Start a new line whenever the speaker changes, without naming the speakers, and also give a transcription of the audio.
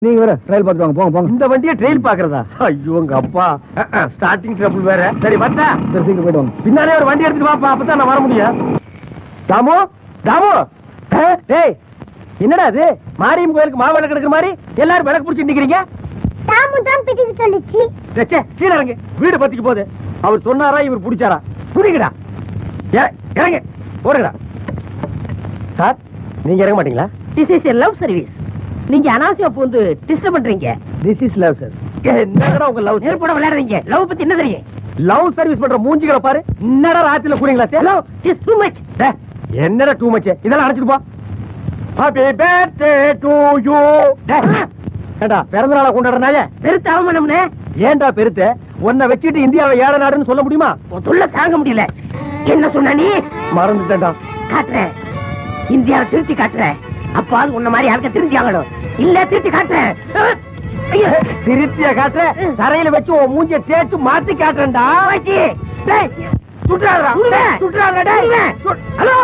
நீங்க வேற ட்ரையல் பார்த்து வாங்க போங்க போங்க
இந்த வண்டியை ட்ரெயில் பாக்குறதா ஐயோ உங்க அப்பா ஸ்டார்டிங் ட்ரபிள் வேற சரி வந்தா
சரி சீக்கிரம் போயிட்டு வாங்க
பின்னாலே ஒரு வண்டி எடுத்துட்டு வாப்பா அப்பதான் நான் வர முடியும் தாமு தாமு ஆ, டேய் என்னடா அது மாரியம் கோயிலுக்கு மாவிளக்கு கிடக்குற மாதிரி எல்லாரும் விளக்கு பிடிச்சி நிக்கிறீங்க
தாமு தான் பிடிக்க சொல்லிச்சு
டே, சே, கீழே இறங்கு வீடு பத்திக்கு போகுது அவர் சொன்னாரா இவர் பிடிச்சாரா புடிங்கடா இற- இறங்கு ஓடுங்கடா சார் நீங்க இறங்க மாட்டீங்களா
திஸ் இஸ் லவ் சர்வீஸ் நீங்க அனாவசியமா பூந்து டிஸ்டர்ப் பண்றீங்க
திஸ் இஸ் லவ் சார்
என்னடா உங்க லவ்
நெருப்போட விளையாடுறீங்க லவ் பத்தி என்ன தெரியும்
லவ் சர்வீஸ் பண்ற மூஞ்சிகளை பாரு என்னடா ராத்திரில கூறீங்களா
லவ் இஸ் டூ மச்
டேய், என்னடா டூ மச் இதெல்லாம் அடைச்சிட்டு போ ஹாப்பி பர்த்டே டு யூ ஏண்டா பிறந்த நாளை கொண்டாடுறாங்க
பெருத்த அவமானம்னே
ஏன்டா பெருத்த உன்னை வச்சுட்டு இந்தியாவை ஏழை நாடுன்னு சொல்ல முடியுமா
உன் தொல்லை தாங்க முடியல என்ன சொன்ன நீ
மறந்துட்டேன்டா
காட்டுறேன் இந்தியாவை திருத்தி காட்டுறேன் அப்பாவது உன்ன மாதிரி யாருக்க திருத்தி ஆகணும் இல்ல திருத்தி காட்டுறேன் அஹ், ஐயோ.
திருத்திய காட்டுற தரையில வச்சு உன் மூஞ்சிய தேய்ச்சு மாத்தி காட்டுறேன்டா
போச்சு.
டேய், சுட்டுறாருடா.
சுடுவேன்.
சுட்டுறாருடா, டேய்.
சுடுவேன்.
சுட்- ஹலோ